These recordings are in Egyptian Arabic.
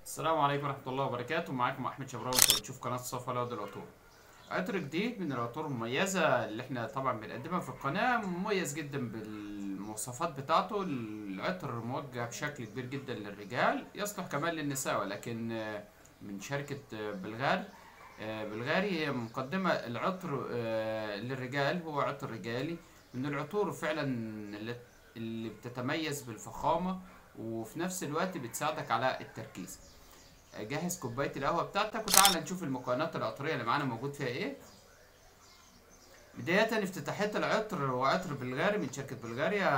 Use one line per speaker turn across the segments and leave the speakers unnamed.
السلام عليكم ورحمة الله وبركاته معاكم أحمد شبراوي أنت بتشوف قناة صفا لود العطور عطر جديد من العطور المميزة اللي احنا طبعا بنقدمها في القناة مميز جدا بالمواصفات بتاعته العطر موجه بشكل كبير جدا للرجال يصلح كمان للنساء ولكن آه، من شركة آه، بلغار آه، بلغاري هي مقدمة العطر آه، للرجال هو عطر رجالي من العطور فعلا اللي اللي بتتميز بالفخامة وفي نفس الوقت بتساعدك على التركيز جهز كوبايه القهوه بتاعتك وتعالى نشوف المكونات العطريه اللي معانا موجود فيها ايه بداية افتتاحية العطر وعطر بلغاري من شركة بلغاريا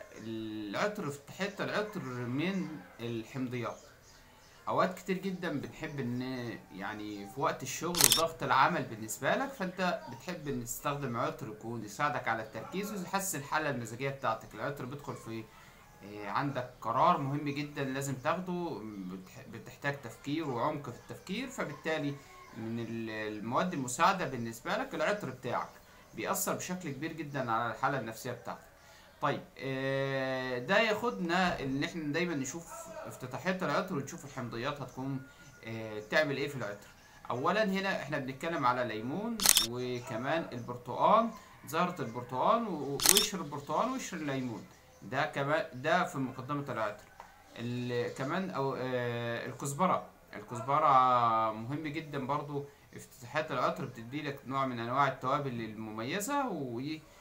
العطر افتتاحية العطر من الحمضيات اوقات كتير جدا بنحب ان يعني في وقت الشغل وضغط العمل بالنسبة لك فانت بتحب ان تستخدم عطر يكون يساعدك على التركيز ويحسن الحالة المزاجية بتاعتك العطر بيدخل في إيه، عندك قرار مهم جدا لازم تاخده بتح- بتحتاج تفكير وعمق في التفكير فبالتالي من ال- المواد المساعدة بالنسبة لك العطر بتاعك بيأثر بشكل كبير جدا على الحالة النفسية بتاعتك طيب آه، ده ياخدنا ان احنا دايما نشوف افتتاحية العطر ونشوف الحمضيات هتكون آه، تعمل ايه في العطر اولا هنا احنا بنتكلم على ليمون وكمان البرتقال زهرة البرتقال و- وقشر البرتقال وقشر الليمون ده كمان ده في مقدمة العطر ال- كمان او آه، الكزبرة الكزبرة مهم جدا برضو افتتاحات العطر بتدي لك نوع من انواع التوابل المميزة و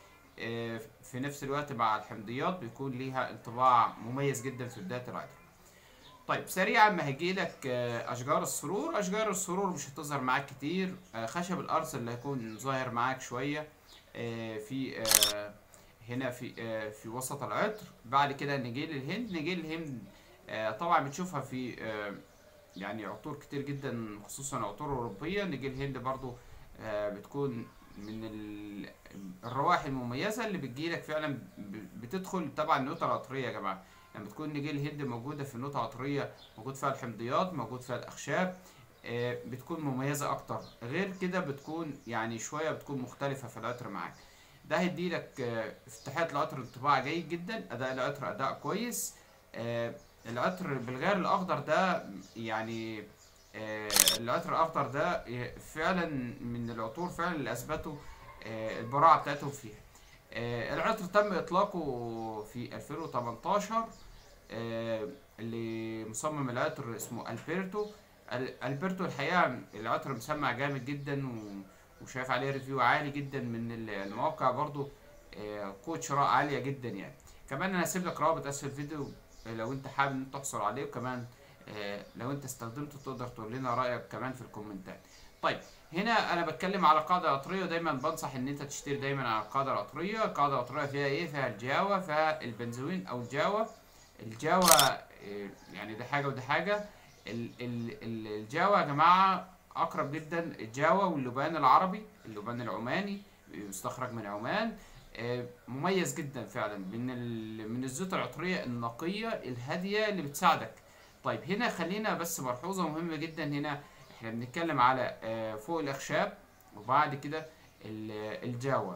آه، في نفس الوقت مع الحمضيات بيكون ليها انطباع مميز جدا في بداية العطر طيب سريعا ما هيجي لك اشجار السرور اشجار السرور مش هتظهر معاك كتير آه، خشب الارز اللي هيكون ظاهر معاك شوية آه، في آه، هنا في آه، في وسط العطر بعد كده نجيل الهند نجيل الهند آه، طبعا بتشوفها في آه، يعني عطور كتير جدا خصوصا عطور أوروبية نجيل الهند برضو آه، بتكون من ال- الروائح المميزة اللي بتجيلك فعلا ب- بتدخل طبعا النوتة العطرية يا جماعة لما بتكون نجيل الهند موجودة في النوتة العطرية موجود فيها الحمضيات موجود فيها الأخشاب آه، بتكون مميزة أكتر غير كده بتكون يعني شوية بتكون مختلفة في العطر معاك ده هيديلك آه، افتتاحات العطر انطباع جيد جدا اداء العطر اداء كويس آه، العطر بالغير الاخضر ده يعني آه، العطر الاخضر ده فعلا من العطور فعلا اللي اثبتوا آه، البراعه بتاعتهم فيها آه، العطر تم اطلاقه في 2018 آه، اللي مصمم العطر اسمه البرتو ال- البرتو الحقيقه العطر مسمع جامد جدا و وشايف عليه ريفيو عالي جدا من ال- المواقع برضو آه، قوة شراء عالية جدا يعني كمان انا هسيب لك رابط اسفل الفيديو آه، لو انت حابب ان انت تحصل عليه وكمان آه، لو انت استخدمته تقدر تقول لنا رأيك كمان في الكومنتات طيب هنا انا بتكلم على قاعدة عطرية ودايما بنصح ان انت تشتري دايما على القاعدة العطرية القاعدة العطرية فيها ايه فيها الجاوة فيها البنزوين او الجاوة الجاوة آه، يعني ده حاجة وده حاجة ال- ال- ال- الجاوة يا جماعة أقرب جدا الجاوة واللبان العربي اللبان العماني يستخرج من عمان آه، مميز جدا فعلا من ال- من الزيوت العطرية النقية الهادية اللي بتساعدك طيب هنا خلينا بس ملحوظة مهمة جدا هنا احنا بنتكلم على آه، فوق الأخشاب وبعد كده ال- الجاوة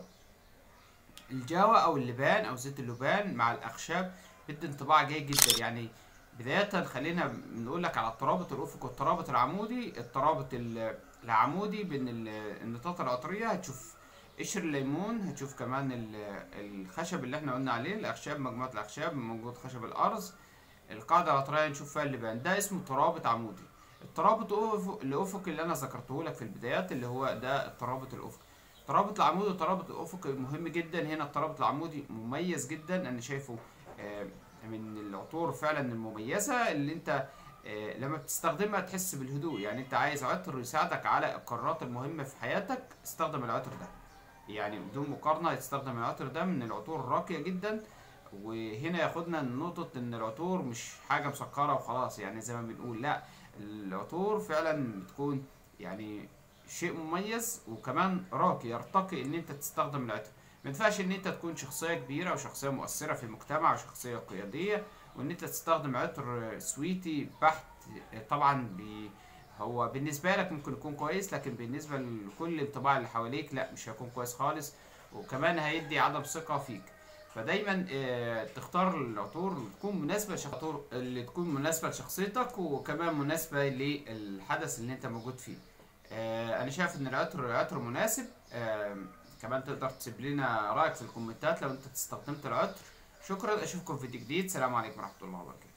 الجاوة أو اللبان أو زيت اللبان مع الأخشاب بيدي انطباع جيد جدا يعني بداية خلينا نقول لك على الترابط الأفقي والترابط العمودي الترابط ال- العمودي بين ال- النطاط العطرية هتشوف قشر الليمون هتشوف كمان ال- الخشب اللي احنا قلنا عليه الأخشاب مجموعة الأخشاب موجود خشب الأرز القاعدة العطرية نشوف فيها اللبان ده اسمه ترابط عمودي الترابط الأفق- الأفقي اللي أنا ذكرته لك في البدايات اللي هو ده الترابط الأفقي الترابط العمودي والترابط الأفقي مهم جدا هنا الترابط العمودي مميز جدا أنا شايفه آه، من العطور فعلا المميزة اللي انت آه، لما بتستخدمها تحس بالهدوء يعني انت عايز عطر يساعدك على القرارات المهمة في حياتك استخدم العطر ده يعني بدون مقارنة يستخدم العطر ده من العطور الراقية جدا وهنا ياخدنا نقطة ان العطور مش حاجة مسكرة وخلاص يعني زي ما بنقول لا العطور فعلا بتكون يعني شيء مميز وكمان راقي يرتقي ان انت تستخدم العطر ما ينفعش ان انت تكون شخصية كبيرة وشخصية مؤثرة في المجتمع وشخصية قيادية وان انت تستخدم عطر سويتي بحت طبعا بي هو بالنسبة لك ممكن يكون كويس لكن بالنسبة لكل الطباع اللي حواليك لا مش هيكون كويس خالص وكمان هيدي عدم ثقة فيك فدايما آه، تختار العطور اللي تكون مناسبه شخطور اللي تكون مناسبه لشخصيتك وكمان مناسبه للحدث اللي انت موجود فيه آه، انا شايف ان العطر عطر مناسب آه، كمان تقدر تسيب لنا رايك في الكومنتات لو انت استخدمت العطر شكرا اشوفكم في فيديو جديد سلام عليكم ورحمه الله وبركاته